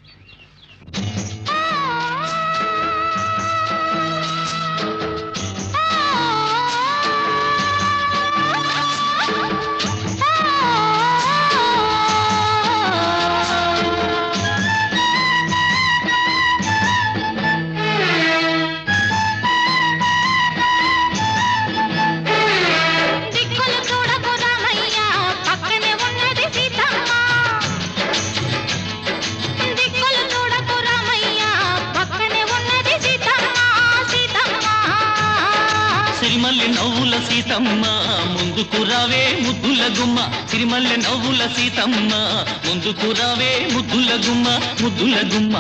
దిక్కులు చూడకు రామయ్య పక్కనే ఉన్నది సీతమ్మ దిక్కులు చూడకు రామయ్య పక్కనే ఉన్నది సీతమ్మ సీతమ్మ సిరిమల్లె నవ్వుల సీతమ్మ ముందుకు రావే ముద్దుల గుమ్మ సిరిమల్లె నవ్వుల సీతమ్మ ముందుకు రావే ముద్దుల గుమ్మ ముద్దుల గుమ్మ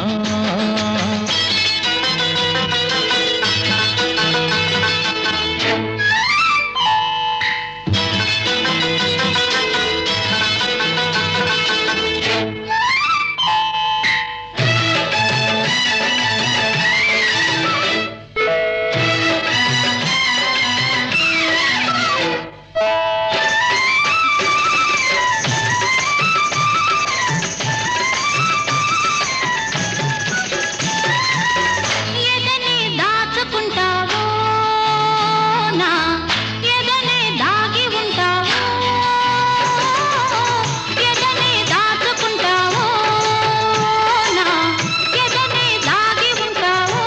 ఎదనే దాచుకుంటావో నా ఎదనే దాగి ఉంటావో ఎదనే దాచుకుంటావో నా ఎదనే దాగి ఉంటావో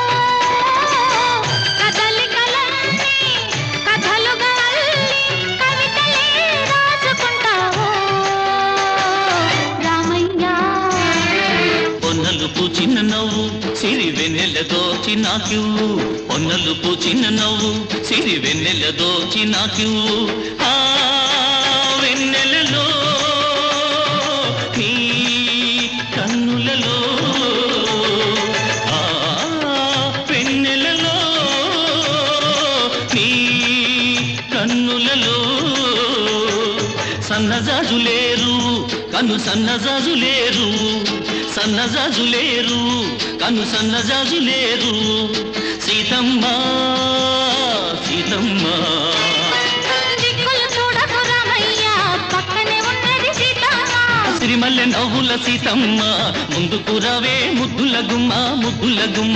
కదలికలన్నీ కథలుగా అల్లి కవితలే రాసుకుంటావో రామయ్య పొన్నలు పూచిన నవ్వు సిరి వెన్నెలతో చిన్నాకివ్వు పొన్నలు పూచిన నవ్వు సిరి వెన్నెలతో చిన్నాకివ్వు ఆ వెన్నెలలో నీ కన్నులలో ఆ వెన్నెలలో నీ కన్నులలో సన్నజాజులేరు కను సన్నజాజులేరు సన్నజాజులేరు కను సన్నజాజులేరు సీతమ్మ సీతమ్మ దిక్కులు చూడకు రామయ్య పక్కనే ఉన్నది సీతమ్మ సిరిమల్లె నవ్వుల సీతమ్మ ముందుకు రావే ముద్దుల గుమ్మ ముద్దుల గుమ్మ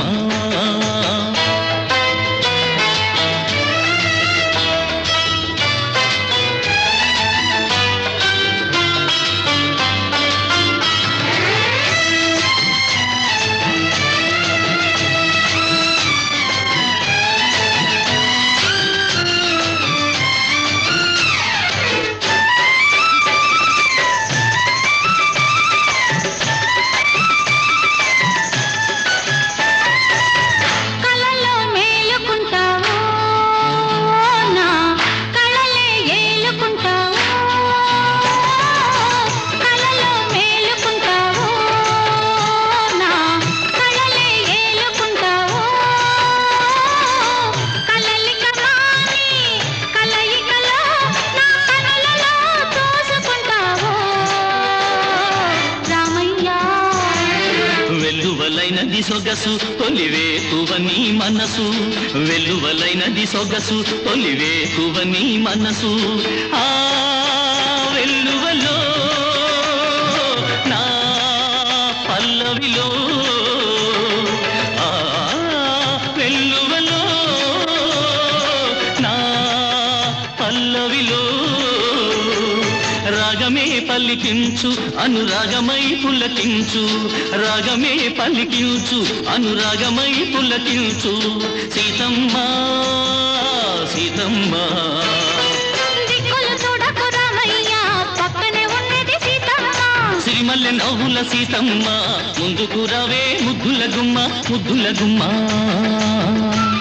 కలలో మేలుకుంటావో నా కళలే ఏలుకుంటావో కలలో మేలుకుంటావో నా కళలే ఏలుకుంటావో కలలిక మాని కలయికలో నా కనులలో తోసుకుంటావో రామయ్య వెల్లువలైనది సొగసు తొలివేకువని మనసు వెల్లువలైనది సొగసు తొలివేకువని మనసు ఆ వెల్లువలో నా పల్లవిలో ఆ వెల్లువలో నా పల్లవిలో రాగమే పలికించు అనురాగమై పులకించు రాగమే పలికించు అనురాగమై పులకించు సీతమ్మ సీతమ్మ దిక్కులు చూడకు రామయ్య పక్కనే ఉన్నది సీతమ్మ సిరిమల్లె నవ్వుల సీతమ్మ ముందుకు రావే ముద్దుల గుమ్మ ముద్దుల గుమ్మ